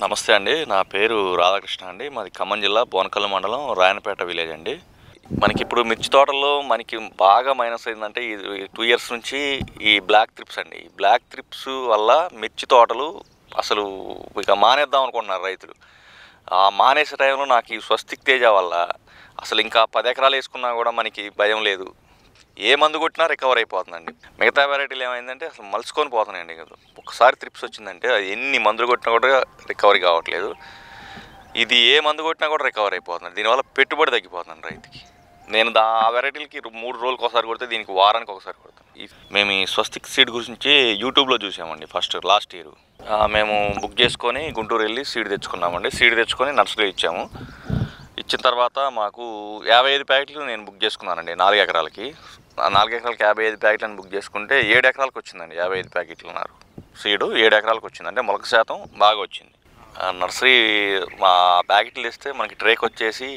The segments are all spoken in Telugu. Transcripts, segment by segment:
నమస్తే అండి నా పేరు రాధాకృష్ణ అండి మాది ఖమ్మం జిల్లా బోనకల్లు మండలం రాయనపేట విలేజ్ అండి మనకి ఇప్పుడు మిర్చి తోటల్లో మనకి బాగా మైనస్ అయిందంటే ఈ టూ ఇయర్స్ నుంచి ఈ బ్లాక్ త్రిప్స్ అండి ఈ బ్లాక్ త్రిప్స్ వల్ల మిర్చి తోటలు అసలు ఇక మానేద్దాం అనుకుంటున్నారు రైతులు ఆ మానేసే టైంలో నాకు ఈ స్వస్తిక్ తేజ వల్ల అసలు ఇంకా పది ఎకరాలు వేసుకున్నా కూడా మనకి భయం లేదు ఏ మందు కొట్టినా రికవర్ అయిపోతుందండి మిగతా వెరైటీలు ఏమైందంటే అసలు మలుచుకొని పోతున్నాయండి ఇక. ఒకసారి త్రిప్స్ వచ్చిందంటే అది ఎన్ని మందులు కొట్టినా కూడా రికవరీ కావట్లేదు ఇది ఏ మందు కొట్టినా కూడా రికవర్ అయిపోతుంది దీనివల్ల పెట్టుబడి తగ్గిపోతుంది రైతుకి నేను దా ఆ వెరైటీలకి మూడు రోజులకు ఒకసారి కొడితే దీనికి వారానికి ఒకసారి కొడతాను ఈ- మేము ఈ స్వస్తిక్ సీడ్ గురించి యూట్యూబ్లో చూసామండి ఫస్ట్ లాస్ట్ ఇయర్ మేము బుక్ చేసుకొని గుంటూరు వెళ్ళి సీడ్ తెచ్చుకున్నామండి సీడ్ తెచ్చుకొని నర్సరీ ఇచ్చాము ఇచ్చిన తర్వాత మాకు యాభై ఐదు ప్యాకెట్లు నేను బుక్ చేసుకున్నానండి నాలుగు ఎకరాలకి ఆ నాలుగు ఎకరాలకి యాభై ఐదు ప్యాకెట్లను బుక్ చేసుకుంటే ఏడు ఎకరాలకు వచ్చిందండి యాభై ఐదు ప్యాకెట్లు ఉన్నారు సీడు ఏడు ఎకరాలకు వచ్చింది అంటే మొలక శాతం బాగా వచ్చింది ఆ నర్సరీ మా ప్యాకెట్లు ఇస్తే మనకి ట్రేక్ వచ్చేసి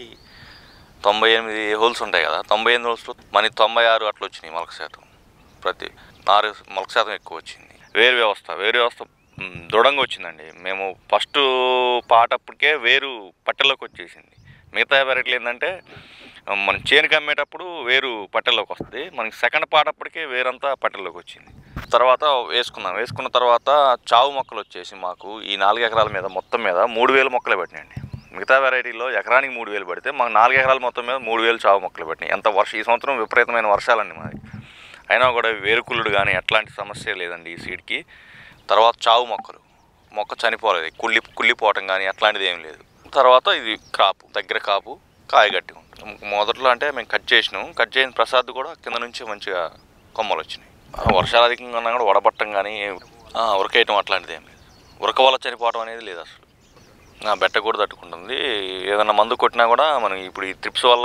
తొంభై ఎనిమిది హోల్స్ ఉంటాయి కదా తొంభై ఎనిమిది హోల్స్లో మనకి తొంభై ఆరు అట్లా వచ్చినాయి మొలక శాతం ప్రతి నారు మొలక శాతం ఎక్కువ వచ్చింది వేరు వ్యవస్థ వేరు వ్యవస్థ మ్, దృఢంగా వచ్చిందండి మేము ఫస్ట్ పాటప్పటికే వేరు పట్టెల్లోకి వచ్చేసింది మిగతా వెరైటీలు ఏంటంటే ఆ, మనం చేనుకి అమ్మేటప్పుడు వేరు పట్టెల్లోకి వస్తుంది మనకి సెకండ్ పాటప్పటికే వేరంతా పట్టెల్లోకి వచ్చింది తర్వాత వేసుకున్నాం వేసుకున్న తర్వాత చావు మొక్కలు వచ్చేసి మాకు ఈ నాలుగు ఎకరాల మీద మొత్తం మీద మూడు వేలు మొక్కలే పట్టినాయండి మిగతా వెరైటీలో ఎకరానికి మూడు వేలు పడితే మాకు నాలుగు ఎకరాల మొత్తం మీద మూడు వేలు చావు మొక్కలు పట్టినాయి ఎంత వర్షం ఈ సంవత్సరం విపరీతమైన వర్షాలండి మాది అయినా కూడా వేరుకుళ్ళుడు కానీ ఎట్లాంటి సమస్య లేదండి ఈ సీడ్కి తర్వాత చావు మొక్కలు మొక్క చనిపోలేదు కుళ్ళి కుళ్ళిపోవటం కానీ అట్లాంటిది ఏం లేదు తర్వాత ఇది క్రాపు దగ్గర కాపు కాయ గట్టి ఉంటుంది మొదట్లో అంటే మేము కట్ చేసినాం కట్ చేసిన ప్రసాద్ కూడా కింద నుంచి మంచిగా కొమ్మలు వచ్చినాయి ఆ, వర్షాలు అధికంగా ఉన్నా కూడా వడబట్టం కానీ ఆ, ఉరకేయటం అట్లాంటిది ఏం లేదు ఉరక వల్ల చనిపోవటం అనేది లేదు అసలు ఆ, బెట్ట కూడా తట్టుకుంటుంది ఏదైనా మందు కొట్టినా కూడా మనం ఇప్పుడు ఈ ట్రిప్స్ వల్ల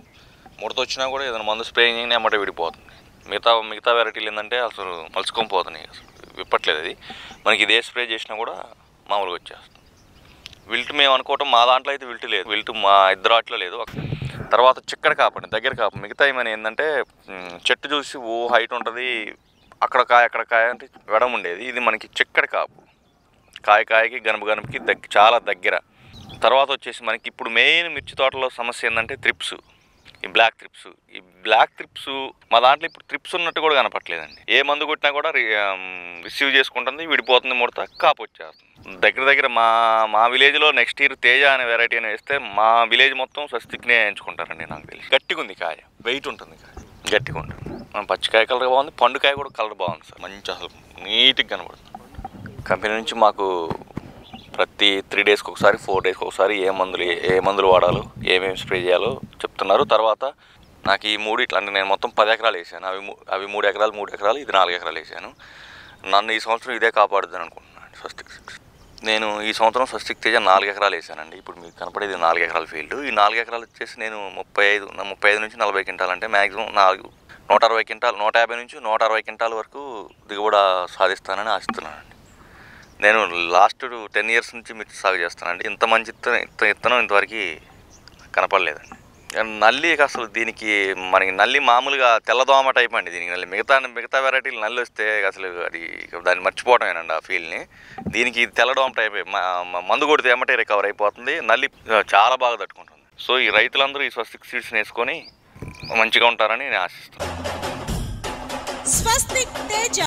ముడత వచ్చినా కూడా ఏదైనా మందు స్ప్రే చేయగానే అమ్మట విడిపోతుంది మిగతా మిగతా వెరైటీలు ఏంటంటే అసలు మలుచుకొని పోతున్నాయి అసలు విప్పట్లేదు అది మనకి ఇదే స్ప్రే చేసినా కూడా మామూలుగా వచ్చేస్తుంది విల్ట్ మేము అనుకోవటం మా దాంట్లో అయితే విల్ట్ లేదు విల్ట్ మా ఇద్దరు ఆటలో లేదు తర్వాత చిక్కడ కాపండి దగ్గర కాపు మిగతా ఏమైనా ఏంటంటే మ్, చెట్టు చూసి ఓ హైట్ ఉంటుంది అక్కడ కాయ అక్కడ కాయ అంటే వెడం ఉండేది ఇది మనకి చిక్కడ కాపు కాయ కాయకి గనుపు గనుపుకి దగ్గ చాలా దగ్గర తర్వాత వచ్చేసి మనకి ఇప్పుడు మెయిన్ మిర్చి తోటలో సమస్య ఏంటంటే త్రిప్స్ ఈ బ్లాక్ త్రిప్స్ ఈ బ్లాక్ త్రిప్స్ మా దాంట్లో ఇప్పుడు త్రిప్స్ ఉన్నట్టు కూడా కనపట్లేదండి ఏ మందు కొట్టినా కూడా రి- ఆమ్, రిసీవ్ చేసుకుంటుంది విడిపోతుంది ముడత కాపు వచ్చేస్తుంది దగ్గర దగ్గర మా మా విలేజ్లో నెక్స్ట్ ఇయర్ తేజ అనే వెరైటీ అని వేస్తే మా విలేజ్ మొత్తం స్వస్తిక్నే ఎంచుకుంటారండి నాకు తెలిసి గట్టిగా ఉంది కాయ వెయిట్ ఉంటుంది కాయ గట్టిగా ఉంటుంది మన పచ్చికాయ కలర్ బాగుంది పండుకాయ కూడా కలర్ బాగుంది సార్ మంచి అసలు నీట్గా కనబడుతుంది కంపెనీ నుంచి మాకు ప్రతి త్రీ డేస్కి ఒకసారి ఫోర్ డేస్కి ఒకసారి ఏ మందులు ఏ- ఏ మందులు వాడాలో ఏమేమి స్ప్రే చేయాలో చెప్తున్నారు తర్వాత నాకు ఈ మూడు ఇట్లా అంటే నేను మొత్తం పది ఎకరాలు వేసాను అవి మూ- అవి మూడు ఎకరాలు మూడు ఎకరాలు ఇది నాలుగు ఎకరాలు వేసాను నన్ను ఈ సంవత్సరం ఇదే కాపాడుద్దని అనుకుంటున్నాను స్వస్తిక్ నేను ఈ సంవత్సరం స్వస్తిక్ తేజ నాలుగు ఎకరాలు వేసానండి ఇప్పుడు మీకు కనపడేది నాలుగు ఎకరాల ఫీల్డ్ ఈ నాలుగు ఎకరాలు వచ్చేసి నేను ముప్పై ఐదు నా ముప్పై ఐదు నుంచి నలభై క్వింటాలు అంటే మ్యాక్సిమం నాలుగు నూట అరవై క్వింటాలు నూట యాభై నుంచి నూట అరవై క్వింటాల వరకు దిగుబడి సాధిస్తానని ఆశిస్తున్నానండి నేను లాస్ట్ టెన్ ఇయర్స్ నుంచి మిర్చి సాగు చేస్తానండి ఇంత మంచి ఇత్తనం ఇంత ఇత్తనం ఇంతవరకు కనపడలేదండి కానీ నల్లికి అసలు దీనికి మనకి నల్లి మామూలుగా తెల్లదోమ టైప్ అండి దీనికి నల్లి మిగతా మిగతా వెరైటీలు నల్లి వస్తే అసలు అది దాన్ని మర్చిపోవటమేనండి ఆ ఫీల్ని దీనికి ఇది తెల్లదోమ టైప్ మందు కొడితే ఏమంటే రికవర్ అయిపోతుంది నల్లి చాలా బాగా తట్టుకుంటుంది సో ఈ రైతులందరూ ఈ స్వస్తిక్ సీడ్స్ని వేసుకొని మంచిగా ఉంటారని నేను ఆశిస్తున్నాను స్వస్తిక్ తేజ